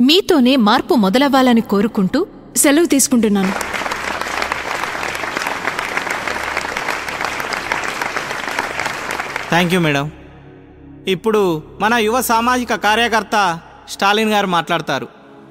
మీతోనే మార్పు మొదలవ్వాలని కోరుకుంటూ సెలవు తీసుకుంటున్నాను థ్యాంక్ యూ మేడం ఇప్పుడు మన యువ సామాజిక కార్యకర్త స్టాలిన్ గారు మాట్లాడతారు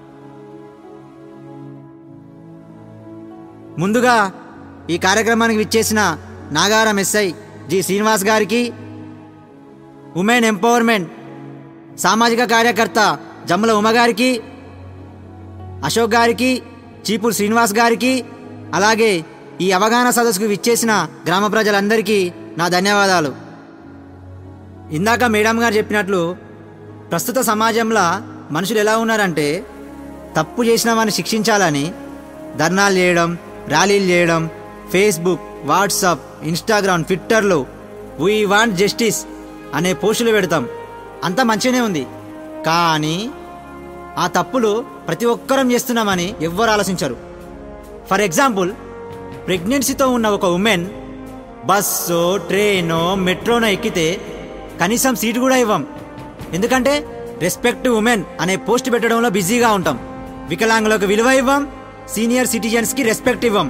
ముందుగా ఈ కార్యక్రమానికి విచ్చేసిన నాగారం ఎస్ఐ జి శ్రీనివాస్ గారికి ఉమెన్ ఎంపవర్మెంట్ సామాజిక కార్యకర్త జమ్మల ఉమ గారికి అశోక్ గారికి చీపూర్ శ్రీనివాస్ గారికి అలాగే ఈ అవగాహన సదస్సుకు విచ్చేసిన గ్రామ ప్రజలందరికీ నా ధన్యవాదాలు ఇందాక మేడం గారు చెప్పినట్లు ప్రస్తుత సమాజంలో మనుషులు ఎలా ఉన్నారంటే తప్పు చేసిన వారిని శిక్షించాలని ధర్నాలు చేయడం ర్యాలీలు చేయడం ఫేస్బుక్ వాట్సాప్ ఇన్స్టాగ్రామ్ ట్విట్టర్లో వీ వాంట్ జస్టిస్ అనే పోస్టులు పెడతాం అంతా మంచిగానే ఉంది కానీ ఆ తప్పులు ప్రతి ఒక్కరం చేస్తున్నామని ఎవ్వరు ఆలోచించరు ఫర్ ఎగ్జాంపుల్ ప్రెగ్నెన్సీతో ఉన్న ఒక ఉమెన్ బస్సో ట్రైనో మెట్రోనో ఎక్కితే కనీసం సీటు కూడా ఇవ్వం ఎందుకంటే రెస్పెక్ట్ ఉమెన్ అనే పోస్ట్ పెట్టడంలో బిజీగా ఉంటాం వికలాంగులకు విలువ ఇవ్వం సీనియర్ సిటిజన్స్కి రెస్పెక్ట్ ఇవ్వం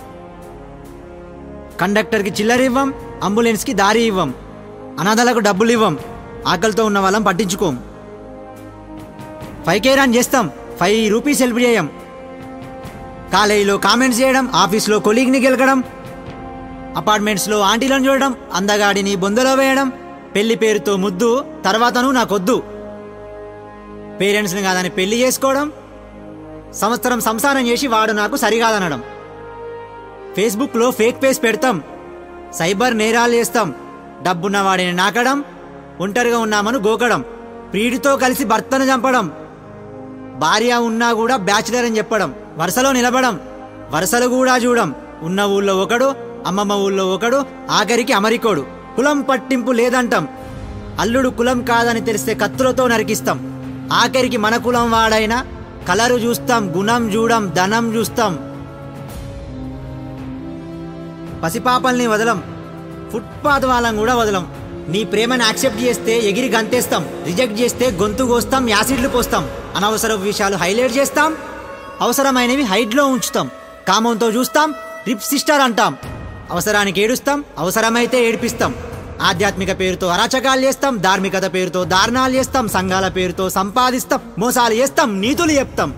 కండక్టర్కి చిల్లర ఇవ్వం అంబులెన్స్కి దారి ఇవ్వం అనాథలకు డబ్బులు ఇవ్వం ఆకలితో ఉన్న వాళ్ళం పట్టించుకోం ఫైవ్ కే రన్ చేస్తాం ఫైవ్ రూపీస్ హెల్ప్ చేయం కాలేజీలో కామెంట్స్ చేయడం ఆఫీస్లో కొలీగ్ని గెలకడం అపార్ట్మెంట్స్లో ఆంటీలను చూడడం అందగాడిని బొందలో వేయడం పెళ్లి పేరుతో ముద్దు తర్వాతను నాకొద్దు పేరెంట్స్ని కాదని పెళ్లి చేసుకోవడం సంవత్సరం సంసారం చేసి వాడు నాకు సరికాదనడం ఫేస్బుక్లో ఫేక్ పేజ్ పెడతాం సైబర్ నేరాలు చేస్తాం డబ్బున్న వాడిని నాకడం ఒంటరిగా ఉన్నామని గోకడం ప్రియుడితో కలిసి భర్తను చంపడం భార్య ఉన్నా కూడా బ్యాచిలర్ అని చెప్పడం వరుసలో నిలబడం వరుసలు కూడా చూడం ఉన్న ఊళ్ళో ఒకడు అమ్మమ్మ ఊళ్ళో ఒకడు ఆఖరికి అమరికోడు కులం పట్టింపు లేదంటాం అల్లుడు కులం కాదని తెలిస్తే కత్తులతో నరికిస్తాం ఆఖరికి మన కులం వాడైనా కలరు చూస్తాం గుణం చూడం ధనం చూస్తాం పసిపాపల్ని వదలం ఫుట్పాత్ వాళ్ళం కూడా వదలం నీ ప్రేమను యాక్సెప్ట్ చేస్తే ఎగిరి గంతేస్తాం రిజెక్ట్ చేస్తే గొంతు కోస్తాం యాసిడ్లు పోస్తాం అనవసర విషయాలు హైలైట్ చేస్తాం అవసరమైనవి హైడ్లో ఉంచుతాం కామంతో చూస్తాం రిప్ సిస్టర్ అంటాం అవసరానికి ఏడుస్తాం అవసరమైతే ఏడిపిస్తాం ఆధ్యాత్మిక పేరుతో అరాచకాలు చేస్తాం ధార్మికత పేరుతో దారుణాలు చేస్తాం సంఘాల పేరుతో సంపాదిస్తాం మోసాలు చేస్తాం నీతులు చెప్తాం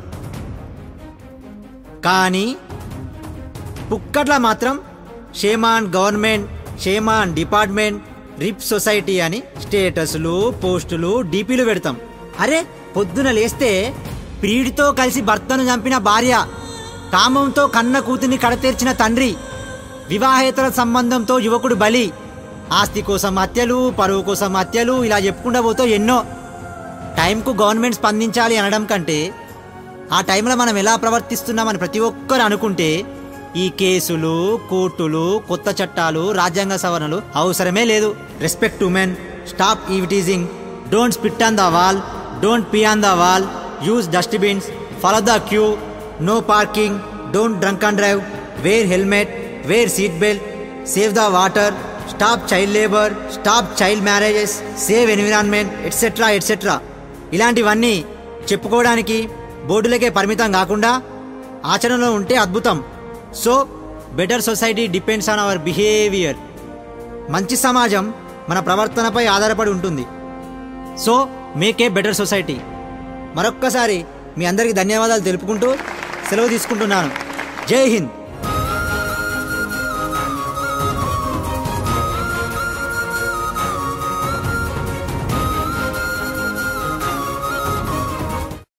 కానీ పుక్కట్ల మాత్రం shame on government shame on department RIP society అని స్టేటస్లు పోస్టులు డీపీలు పెడతాం అరే పొద్దున లేస్తే ప్రియుడితో కలిసి భర్తను చంపిన భార్య కామంతో కన్న కూతుని కడతీర్చిన తండ్రి వివాహేతర సంబంధంతో యువకుడు బలి ఆస్తి కోసం హత్యలు పరువు కోసం హత్యలు ఇలా చెప్పుకుంటూ పోతే ఎన్నో టైంకు గవర్నమెంట్ స్పందించాలి అనడం కంటే ఆ టైంలో మనం ఎలా ప్రవర్తిస్తున్నామని ప్రతి ఒక్కరు అనుకుంటే ఈ కేసులు కోర్టులు కొత్త చట్టాలు రాజ్యాంగ సవరణలు అవసరమే లేదు respect women stop eve teasing don't spit on the wall don't pee on the wall use dustbins follow the queue no parking don't drunk and drive wear helmet wear seat belt save the water stop child labour stop child marriages save environment etcetera etcetera ఇలాంటివన్నీ చెప్పుకోవడానికి బోర్డులకే పరిమితం కాకుండా ఆచరణలో ఉంటే అద్భుతం so better society depends on our behaviour మంచి సమాజం మన ప్రవర్తనపై ఆధారపడి ఉంటుంది so make a better society మరొక్కసారి మీ అందరికీ ధన్యవాదాలు తెలుపుకుంటూ సెలవు తీసుకుంటున్నాను జై హింద్